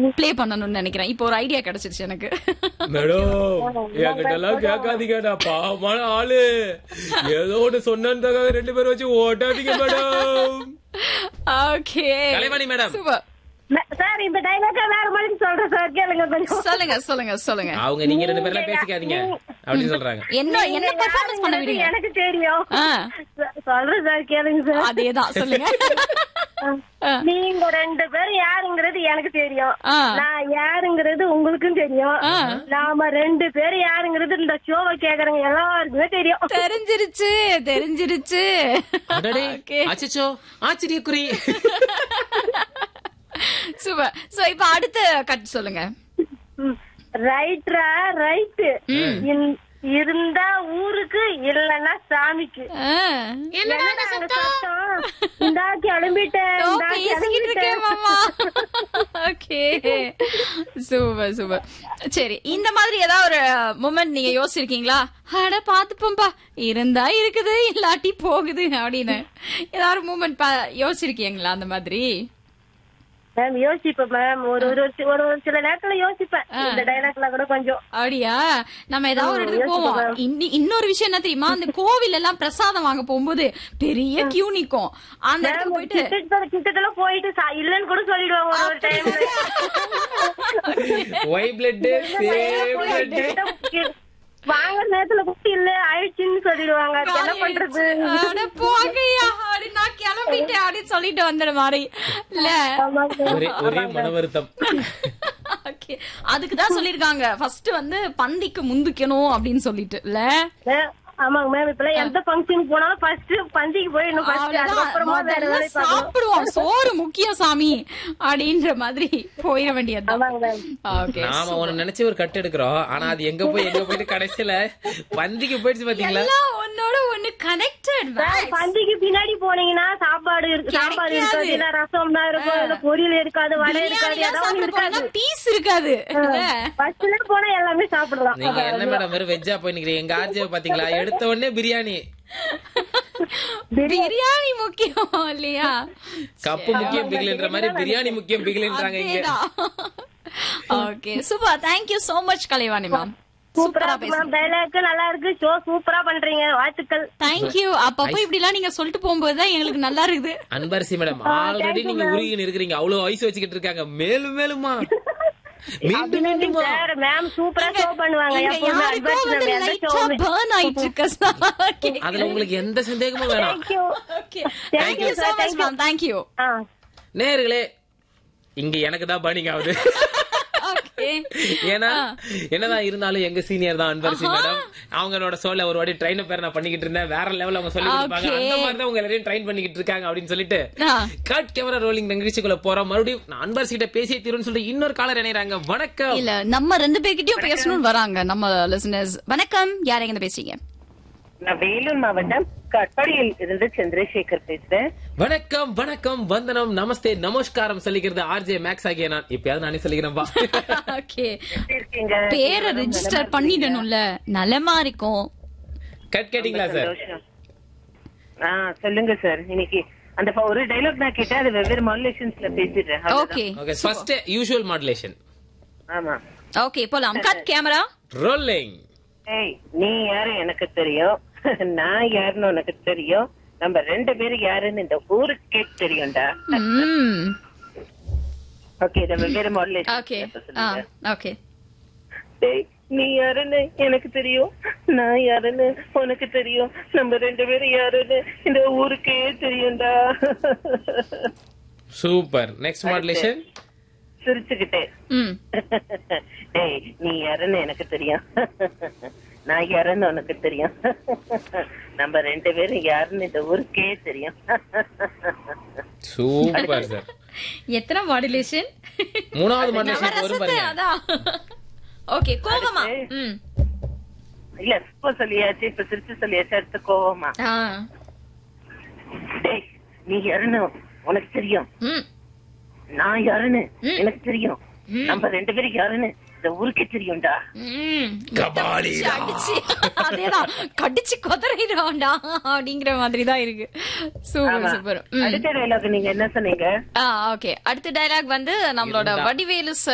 Play பண்ணணும்னு நினைக்கிறேன் இப்போ ஒரு ஐடியா கிடைச்சிருச்சு எனக்கு மேடம் என்கிட்ட எல்லாம் கேட்காதீங்க நான் பாவமான ஆளு ஏதோ ஒண்ணு சொன்னதுக்காக ரெண்டு பேரும் வச்சு ஓட்டாதீங்க madam okay Kalaivani madam super sir இந்த டைலாக வேற மாதிரி சொல்றேன் சார் கேளுங்க கொஞ்சம் சொல்லுங்க சொல்லுங்க சொல்லுங்க அவங்க நீங்க ரெண்டு பேர்லாம் பேசிக்காதீங்க அப்படின்னு சொல்றாங்க என்ன என்ன பெர்ஃபார்மன்ஸ் பண்ண யாருங்கிறது விடுங்க எனக்கு தெரியும் ஆ. சொல்றேன் சார் கேளுங்க சார் அதேதான் சொல்லுங்க ஆ. நீங்க ரெண்டு பேரும் யாருங்கிறது எனக்கு தெரியும் ஆ. நான் யாருங்கிறது உங்களுக்கும் தெரியும் ஆ. நாம ரெண்டு பேரும் யாருங்கிறது இந்த ஷோவை கேக்குறவங்க எல்லாருக்குமே தெரியும் தெரிஞ்சிருச்சு தெரிஞ்சிருச்சு அடடே Okay. அச்சச்சோ ஆச்சரியக்குறி சூப்பர் சோ இப்போ அடுத்த கட் சொல்லுங்க ரைட்ரா ரைட்டு இருந்தா ஊருக்கு இல்லன்னா சாமிக்கு ஆ. என்னடா அந்த சத்தம்? இந்தா கிளம்பிட்டேன் ஓ, இந்தா பேசிக்கிட்டு இருக்கேன் கிளம்பிட்டேன். மாமா ஓகே சூப்பர் சூப்பர் சரி இந்த மாதிரி ஏதாவது ஒரு மூமெண்ட் நீங்க யோசிச்சிருக்கீங்களா அட பாத்துப்போம்பா இருந்தா இருக்குது இல்லாட்டி போகுது அப்படின்னு ஏதாவது ஒரு மூமெண்ட் யோசிச்சிருக்கீங்களா அந்த மாதிரி மேம் யோசிப்பேன் மேம் ஒரு ஒரு ஒரு ஒரு சில நேரத்துல யோசிப்பேன் இந்த டைலாக்ல கூட கொஞ்சம் அப்படியா நம்ம ஏதாவது ஒரு இடத்துக்கு போவோம் இன்னி- இன்னொரு விஷயம் என்ன தெரியுமா அந்த கோவில் எல்லாம் பிரசாதம் வாங்க போகும்போது பெரிய கியூ நிக்கும் அந்த இடத்துக்கு போயிட்டு கிட்டத்தட்ட கிட்டத்தட்ட போயிட்டு சா- இல்லன்னு கூட சொல்லிடுவாங்க ஒரு ஒரு time why blood same blood வாங்குற நேரத்துல கூட இல்ல ஆயிடுச்சுன்னு சொல்லிடுவாங்க அதுக்கு என்ன பண்றது அட போகையா அப்படி நான் கிளம்பிட்டேன் அப்படின்னு சொல்லிட்டு வந்துட மாதிரி இல்ல ஒரே ஒரே மன வருத்தம் ஓகே அதுக்கு தான் சொல்லிருக்காங்க ஃபர்ஸ்ட் வந்து பந்திக்கு முந்திக்கணும் அப்படின்னு சொல்லிட்டு இல்ல மேம், ஆமாங்க மேம் இப்ப எந்த ஃபங்க்ஷனுக்கு போனாலும் ஃபர்ஸ்ட் பந்திக்கு போயிடணும் ஃபர்ஸ்ட் அவ்வளவுதான். அதுக்கப்புறமா வேற முதல்ல வேலை பார்க்கணும் சாப்பிடுவோம் சோறு முக்கியம் சாமி அப்படின்ற மாதிரி போயிட வேண்டியதுதான் ஆமாங்க மேம் ஓகே நாம ஒண்ணு நினைச்சு ஒரு கட் எடுக்கிறோம் ஆனா அது எங்க போய் எங்க போயிட்டு கடைசியில பந்திக்கு போயிடுச்சு பாத்தீங்களா எல்லாம் ஒன்னோட ஒண்ணு கனெக்டட் சார், பந்திக்கு பின்னாடி போனீங்கன்னா சாப்பாடு இருக்கு சாப்பாடு கிடைக்காது. இருக்காது இல்ல ரசம் தான் இருக்கும் இல்ல பொரியல் இருக்காது வடை இருக்காது ஏதாவது ஒண்ணு இருக்காது பீஸ் இருக்காது இல்ல? ஃபர்ஸ்ட்ல போனா எல்லாமே சாப்பிடலாம் நீங்க என்ன மேடம் வெறும் வெஜ்ஜா போய் நிக்கிறீங்க எங்க ஆர்ஜியை பாத்தீங்களா எடுத்த உடனே பிரியாணி பிரியாணி முக்கியம் இல்லையா கப்பு முக்கியம் பிகில்ன்ற மாதிரி பிரியாணி முக்கியம் பிகில்ன்றாங்க இங்க okay super thank you so much Kalaivani ma'am சூப்பரா சூப்பரா பேசுங்க டைலாக் நல்லா இருக்கு ஷோ சூப்பரா பண்றீங்க வாழ்த்துக்கள் தேங்க்யூ அப்பப்போ இப்படி எல்லாம் நீங்க சொல்லிட்டு போகும்போது தான் எங்களுக்கு நல்லா இருக்குது அன்பரசி மேடம் ஆல்ரெடி நீங்க உருகின்னு இருக்கிறீங்க அவ்வளவு ஐஸ் வச்சுக்கிட்டு இருக்காங்க மேலும் மேலுமா மீண்டும் மீண்டுமா சார் மேம் சூப்பரா ஷோ பண்ணுவாங்க இங்க எப்பவுமே யாருக்கோ advice வந்து நம்ம எந்த லைட்டா showவுமே. burn ஆயிட்டு இருக்கு ஓகே அதுல உங்களுக்கு எந்த சந்தேகமும் வேணாம் Thank you. Okay Thank thank you you, so sir. Much Thank you. Ma'am thank you ஆ. நேர்களே இங்க எனக்கு தான் பர்னிங் ஆகுது ஓகே ஏன்னா என்னதான் இருந்தாலும் எங்க சீனியர் தான் அன்பரசி மேடம் அவங்களோட சோல ஒரு வாட்டி ட்ரெயின் பேர் நான் பண்ணிக்கிட்டு இருந்தேன் வேற லெவல் அவங்க சொல்லி கொடுப்பாங்க Okay. அந்த மாதிரி தான் உங்க எல்லாரையும் ட்ரெயின் பண்ணிக்கிட்டு இருக்காங்க அப்படின்னு சொல்லிட்டு ஆ. கட் கேமரா ரோலிங் நிகழ்ச்சிக்குள்ள போறோம் மறுபடியும் நான் அன்பரசி கிட்ட பேசிய தீருன்னு சொல்லிட்டு இன்னொரு காலர் இணையறாங்க வணக்கம் இல்ல நம்ம ரெண்டு பேர்கிட்டயும் பேசணும்னு வராங்க நம்ம லிசனர்ஸ் வணக்கம் யார் எங்க பேசுறீங்க நான் வேலூர் மாவட்டம் கட்பாடியில் இருந்து சந்திரசேகர் பேசுறேன் வணக்கம் வணக்கம் வந்தனம் நமஸ்தே நமஸ்காரம் சொல்லிக்கிறது ஆர்ஜே மேக்ஸ் ஆகிய நான் இப்பயாவது நானே சொல்லிக்கிறேன்பா ஓகே எப்படி இருக்கீங்க பேரை ரெஜிஸ்டர் பண்ணிடணும்ல நலமா இருக்கும் கட் கேட்டிங்களா சார் சந்தோஷம். ஆ சொல்லுங்க சார் இன்னைக்கு அந்த ப- ஒரு டைலாக் நான் கேட்டேன் அது வெவ்வேறு மாடுலேஷன்ஸ்ல பேசிடுறேன் அவ்வளவுதான். Okay okay first usual modulation ஆமா ஓகே போலாம் கட் கேமரா ரோலிங் ஏய் நீ யாரு எனக்கு தெரியும் நான் யாருன்னு உனக்கு தெரியும் நம்ம ரெண்டு பேரும் யாருன்னு இந்த ஊருக்கே தெரியும்டா ம் ஓகே இத வெவ்வேறு மாடுலேஷன் ஓகே ஆ ஓகே டேய் நீ யாருன்னு எனக்கு தெரியும் நான் யாருன்னு உனக்கு தெரியும் நம்ம ரெண்டு பேரும் யாருன்னு இந்த ஊருக்கே தெரியும்டா சூப்பர் நெக்ஸ்ட் மாடுலேஷன் சிரிச்சுக்கிட்டே ம் டேய் நீ யாருன்னு எனக்கு தெரியும் நான் யாருன்னு உனக்கு தெரியும் நம்ம ரெண்டு பேரும் யாருன்னு இந்த ஊருக்கே தெரியும் சூப்பர் சார் எத்தனை மாடுலேஷன் மூணாவது மாடுலேஷன் வரும் பாருங்க அதான் ஓகே கோபமா ம் இல்ல இப்ப சொல்லியாச்சு இப்ப சிரிச்சு சொல்லியாச்சு அடுத்து கோவமா ஆ டேய் நீ யாருன்னு உனக்கு தெரியும் ம் நான் யாருன்னு எனக்கு தெரியும் நம்ம ரெண்டு பேரும் யாருன்னு இந்த ஊருக்கே தெரியும்டா ம் கபாலி அடிச்சு அதேதான் கடிச்சு கொதறிடுவான்டா அப்படிங்கிற மாதிரி தான் இருக்கு சூப்பர் சூப்பர் ம் அடுத்த டைலாக் நீங்க என்ன சொன்னீங்க ஆ ஓகே அடுத்த டைலாக் வந்து நம்மளோட இருந்தா. வடிவேலு sir